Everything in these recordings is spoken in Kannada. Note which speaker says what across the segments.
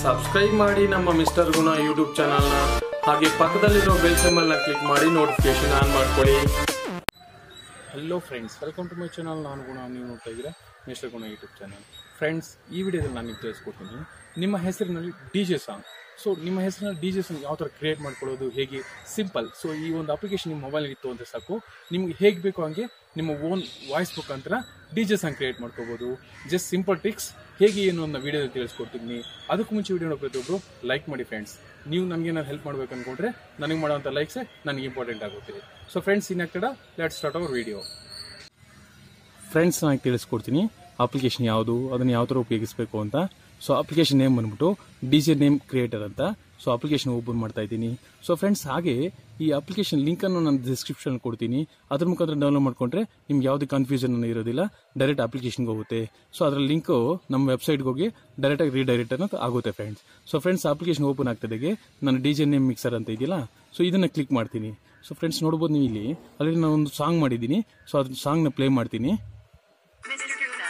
Speaker 1: ಸಬ್ಸ್ಕ್ರೈಬ್ ಮಾಡಿ ನಮ್ಮ ಮಿಸ್ಟರ್ ಗುಣ ಯೂಟ್ಯೂಬ್ ಚಾನಲ್ನ ಹಾಗೆ ಪಕ್ಕದಲ್ಲಿರೋ ಬೆಲ್ ಸಿಂಬಲ್ನ ಕ್ಲಿಕ್ ಮಾಡಿ ನೋಟಿಫಿಕೇಶನ್ ಆನ್ ಮಾಡ್ಕೊಳ್ಳಿ hello friends welcome to my channel ನಾನು ಗುಣ ನೀವು ನೋಡ್ತಾ ಇದ್ದೀರಾ ಮಿಸ್ಟರ್ ಗುಣ ಯೂಟ್ಯೂಬ್ ಚಾನಲ್ ಫ್ರೆಂಡ್ಸ್ ಈ ವಿಡಿಯೋದಲ್ಲಿ ನಾನು ನಿಮ್ಗೆ ತಿಳಿಸ್ಕೊಡ್ತೀನಿ ನಿಮ್ಮ ಹೆಸರಿನಲ್ಲಿ ಡಿ ಜೆ ಸಾಂಗ್ ಸೊ ನಿಮ್ಮ ಹೆಸರಿನಲ್ಲಿ ಡಿ ಜೆ ಸಾಂಗ್ ಯಾವ ಥರ ಕ್ರಿಯೇಟ್ ಮಾಡ್ಕೊಳ್ಳೋದು ಹೇಗೆ ಸಿಂಪಲ್ ಸೊ ಈ ಒಂದು ಅಪ್ಲಿಕೇಶನ್ ನಿಮ್ಮ ಮೊಬೈಲ್ ಇತ್ತು ಅಂತ ಸಾಕು ನಿಮ್ಗೆ ಹೇಗೆ ಬೇಕು ಹಂಗೆ ನಿಮ್ಮ ಓನ್ ವಾಯ್ಸ್ ಮುಖಾಂತರ ಡಿ ಜೆ ಸಾಂಗ್ ಕ್ರಿಯೇಟ್ ಮಾಡ್ಕೋಬೋದು ಜಸ್ಟ್ ಸಿಂಪಲ್ ಟ್ರಿಕ್ಸ್ ಹೇಗೆ ಏನು ಅನ್ನೋ ವಿಡಿಯೋದಲ್ಲಿ ತಿಳಿಸ್ಕೊಡ್ತೀನಿ ಅದಕ್ಕೂ ಮುಂಚೆ ವಿಡಿಯೋ ಪ್ರತಿಯೊಬ್ಬರು ಲೈಕ್ ಮಾಡಿ ಫ್ರೆಂಡ್ಸ್ ನೀವು ನನಗೆ ಏನಾದ್ರು ಹೆಲ್ಪ್ ಮಾಡ್ಬೇಕು ಅನ್ಕೊಂಡ್ರೆ ನನಗೆ ಮಾಡೋಂಥ ಲೈಕ್ಸೇ ನನಗೆ ಇಂಪಾರ್ಟೆಂಟ್ ಆಗುತ್ತೆ ಸೊ ಫ್ರೆಂಡ್ಸ್ ಇನ್ನ ಕಡೆ let start our video friends ನಾನು ತಿಳಿಸ್ಕೊಡ್ತೀನಿ ಅಪ್ಲಿಕೇಶನ್ ಯಾವುದು ಅದನ್ನು ಯಾವ ಥರ ಉಪಯೋಗಿಸಬೇಕು ಅಂತ ಸೊ ಅಪ್ಲಿಕೇಶನ್ ನೇಮ್ ಬಂದ್ಬಿಟ್ಟು ಡಿ ಜೆ ನೇಮ್ ಕ್ರಿಯೇಟರ್ ಅಂತ ಸೊ ಅಪ್ಲಿಕೇಶನ್ ಓಪನ್ ಮಾಡ್ತಾ ಇದ್ದೀನಿ ಸೊ ಫ್ರೆಂಡ್ಸ್ ಹಾಗೆ ಈ ಅಪ್ಲಿಕೇಶನ್ ಲಿಂಕನ್ನು ನಾನು ಡಿಸ್ಕ್ರಿಪ್ಷನ್ ಕೊಡ್ತೀನಿ ಅದ್ರ ಮುಖಾಂತರ ಡೌನ್ಲೋಡ್ ಮಾಡ್ಕೊಂಡ್ರೆ ನಿಮ್ಗೆ ಯಾವುದೇ ಕನ್ಫ್ಯೂಷನ್ ಇರೋದಿಲ್ಲ ಡೈರೆಕ್ಟ್ ಅಪ್ಲಿಕೇಶನ್ಗೆ ಹೋಗುತ್ತೆ ಸೊ ಅದರ ಲಿಂಕು ನಮ್ಮ ವೆಬ್ಸೈಟ್ಗೆ ಹೋಗಿ ಡೈರೆಕ್ಟಾಗಿ ರೀಡೈರೆಕ್ಟ್ ಅನ್ನೋದು ಆಗುತ್ತೆ friends so friends application open ಆಗ್ತದಾಗೆ ನಾನು ಡಿ ಜೆ ನೇಮ್ ಮಿಕ್ಸರ್ ಅಂತ ಇದೆಯಲ್ಲ ಸೊ ಇದನ್ನು ಕ್ಲಿಕ್ ಮಾಡ್ತೀನಿ ಸೊ ಫ್ರೆಂಡ್ಸ್ ನೋಡ್ಬೋದು ನೀವು ಇಲ್ಲಿ ಅಲ್ಲಿ ನಾನು ಒಂದು ಸಾಂಗ್ ಮಾಡಿದ್ದೀನಿ ಸೊ ಅದ್ರ ಸಾಂಗ್ನ ಪ್ಲೇ ಮಾಡ್ತೀನಿ
Speaker 2: Mr. Guna.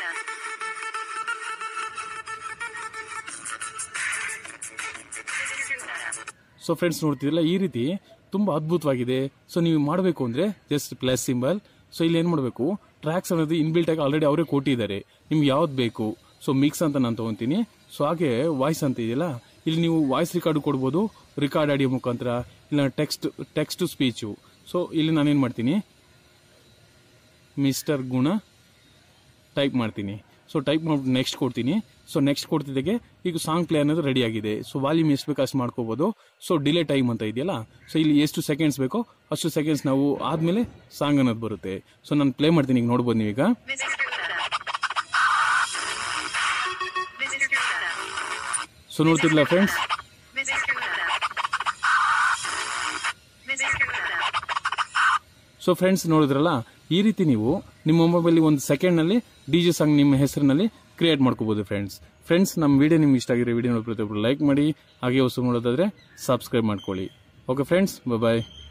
Speaker 2: Mr. Guna.
Speaker 1: So friends ನೋಡ್ತಿದ್ರಲ್ಲ ಈ ರೀತಿ ತುಂಬ ಅದ್ಭುತವಾಗಿದೆ ಸೊ ನೀವು ಮಾಡಬೇಕು ಅಂದರೆ ಜಸ್ಟ್ ಪ್ಲಸ್ ಸಿಂಬಲ್ ಸೊ ಇಲ್ಲಿ ಏನು ಮಾಡಬೇಕು ಟ್ರ್ಯಾಕ್ಸ್ ಅನ್ನೋದು ಇನ್ಬಿಲ್ಟ್ ಆಗಿ ಆಲ್ರೆಡಿ ಅವರೇ ಕೊಟ್ಟಿದ್ದಾರೆ ನಿಮ್ಗೆ ಯಾವ್ದು ಬೇಕು ಸೊ ಮಿಕ್ಸ್ ಅಂತ ನಾನು ತೊಗೊತೀನಿ ಸೊ ಹಾಗೆ ವಾಯ್ಸ್ ಅಂತ ಇದೆಯಲ್ಲ ಇಲ್ಲಿ ನೀವು ವಾಯ್ಸ್ ರೆಕಾರ್ಡ್ ಕೊಡ್ಬೋದು ರೆಕಾರ್ಡ್ ಆಡಿಯೋ ಮುಖಾಂತರ ಇಲ್ಲ text text to speech so ಇಲ್ಲಿ ನಾನೇನು ಮಾಡ್ತೀನಿ ಮಿಸ್ಟರ್ ಗುಣ ಟೈಪ್ ಮಾಡ್ತೀನಿ ಸೊ ಟೈಪ್ ಮಾಡ್ಬಿಟ್ಟು ನೆಕ್ಸ್ಟ್ ಕೊಡ್ತೀನಿ ಸೊ ನೆಕ್ಸ್ಟ್ ಕೊಡ್ತಿದ್ದಾಗೆ ಈಗ ಸಾಂಗ್ ಪ್ಲೇ ಅನ್ನೋದು ರೆಡಿ ಆಗಿದೆ ಸೊ ವಾಲ್ಯೂಮ್ ಎಷ್ಟು ಬೇಕು ಅಷ್ಟು ಮಾಡ್ಕೋಬಹುದು ಸೊ ಡಿಲೇ ಟೈಮ್ ಅಂತ ಇದೆಯಲ್ಲ ಸೊ ಇಲ್ಲಿ ಎಷ್ಟು ಸೆಕೆಂಡ್ಸ್ ಬೇಕೋ ಅಷ್ಟು ಸೆಕೆಂಡ್ಸ್ ನಾವು ಆದ್ಮೇಲೆ ಸಾಂಗ್ ಅನ್ನೋದು ಬರುತ್ತೆ ಸೊ ನಾನು ಪ್ಲೇ ಮಾಡ್ತೀನಿ ಈಗ ನೋಡ್ಬೋದು ನೀವೀಗ
Speaker 2: Mr. Guna. Mr. Guna.
Speaker 1: So ನೋಡ್ತಿರ್ಲಿಲ್ಲ friends
Speaker 2: Mr. Guna. Mr. Guna.
Speaker 1: So friends ನೋಡಿದ್ರಲ್ಲ ಈ ರೀತಿ ನೀವು ನಿಮ್ಮ ಮೊಬೈಲ್ ಒಂದು ಸೆಕೆಂಡ್ನಲ್ಲಿ ಡಿ ಜೆ ಸಾಂಗ್ ನಿಮ್ಮ ಹೆಸರಿನಲ್ಲಿ ಕ್ರಿಯೇಟ್ ಮಾಡ್ಕೋಬಹುದು ಫ್ರೆಂಡ್ಸ್ ಫ್ರೆಂಡ್ಸ್ ನಮ್ಮ ವಿಡಿಯೋ ನಿಮ್ಗೆ ಇಷ್ಟ ಆಗಿರೋ ವಿಡಿಯೋ ಪ್ರತಿಯೊಬ್ಬರು ಲೈಕ್ ಮಾಡಿ ಹಾಗೆ ಹೊಸ ನೋಡೋದಾದ್ರೆ ಸಬ್ಸ್ಕ್ರೈಬ್ ಮಾಡ್ಕೊಳ್ಳಿ ಓಕೆ ಫ್ರೆಂಡ್ಸ್ ಬಾಯ್